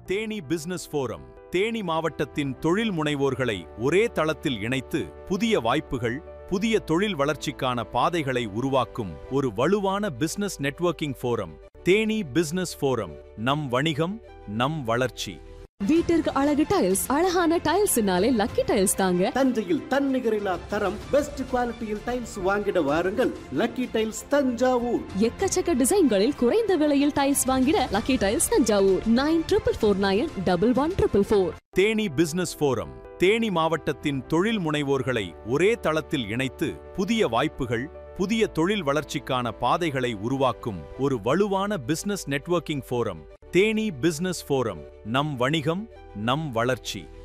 Theni business forum Theni மாவட்டத்தின் தொழில் முனைவோர்களை ஒரே தளத்தில் இணைத்து புதிய வாய்ப்புகள் புதிய தொழில் வளர்ச்சிக்கான பாதைகளை உருவாக்கும் ஒரு வலுவான business networking forum Theni business forum நம் வணிகம் நம் வளர்ச்சி வீட்டிற்கு அழகு டைல்ஸ் அழகான டைல்ஸ்னாலே லக்கி டைல்ஸ் தாங்க தஞ்சையில் தன்னிகரில்லா தரம் பெஸ்ட் குவாலிட்டியில் டைல்ஸ் வாங்கிட வாருங்கள் லக்கி டைல்ஸ் தஞ்சாவூர் எக்கச்சக்க டிசைன்களில் குறைந்த விலையில் டைல்ஸ் வாங்கிட Lucky Tiles Thanjavur nine triple four nine double one triple four Theni business forum Theni மாவட்டத்தின் தொழில் முனைவோர்களை ஒரே தளத்தில் இணைத்து புதிய வாய்ப்புகள் புதிய தொழில் வளர்ச்சிக்கான பாதைகளை உருவாக்கும் ஒரு வலுவான business networking forum Theni business forum நம் வணிகம் நம் வளர்ச்சி